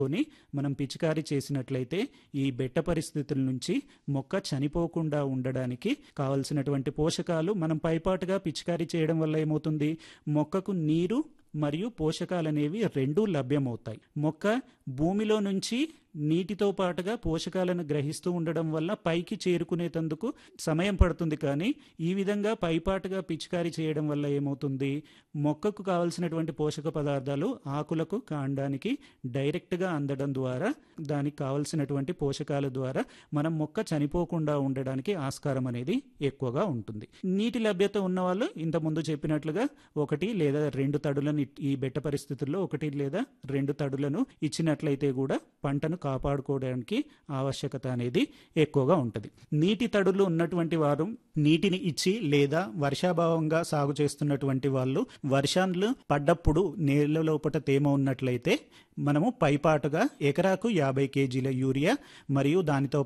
కొని మనం పిచికారీ చేసినట్లయితే ఈ బెట్ట పరిస్థితుల నుంచి మొక్క చనిపోకుండా ఉండడానికి కావలసినటువంటి పోషకాలు మనం పైపాటుగా పిచికారీ చేయడం వల్ల ఏమవుతుంది మొక్కకు నీరు మరియు పోషకాలు అనేవి రెండూ లభ్యమవుతాయి మొక్క భూమిలో నుంచి నీటితో పాటుగా పోషకాలను గ్రహిస్తూ ఉండడం వల్ల పైకి చేరుకునేటందుకు సమయం పడుతుంది కానీ ఈ విధంగా పైపాటుగా పిచికారీ చేయడం వల్ల ఏమవుతుంది మొక్కకు కావలసినటువంటి పోషక పదార్థాలు ఆకులకు కాండానికి డైరెక్ట్గా అందడం ద్వారా దానికి కావలసినటువంటి పోషకాల ద్వారా మనం మొక్క చనిపోకుండా ఉండడానికి ఆస్కారం అనేది ఎక్కువగా ఉంటుంది నీటి లభ్యత ఉన్న వాళ్ళు ఇంతకుముందు చెప్పినట్లుగా ఒకటి లేదా రెండు తడులను ఈ బెట్ట పరిస్థితుల్లో ఒకటి లేదా రెండు తడులను ఇచ్చినట్లయితే కూడా పంటను కాపాడుకోవడానికి ఆవశ్యకత అనేది ఎక్కువగా ఉంటుంది నీటి తడులు ఉన్నటువంటి వారు నీటిని ఇచ్చి లేదా వర్షాభావంగా సాగు చేస్తున్నటువంటి వాళ్ళు వర్షాలు పడ్డప్పుడు నేల లోపల తేమ ఉన్నట్లయితే మనము పైపాటుగా ఎకరాకు యాభై కేజీల యూరియా మరియు దానితో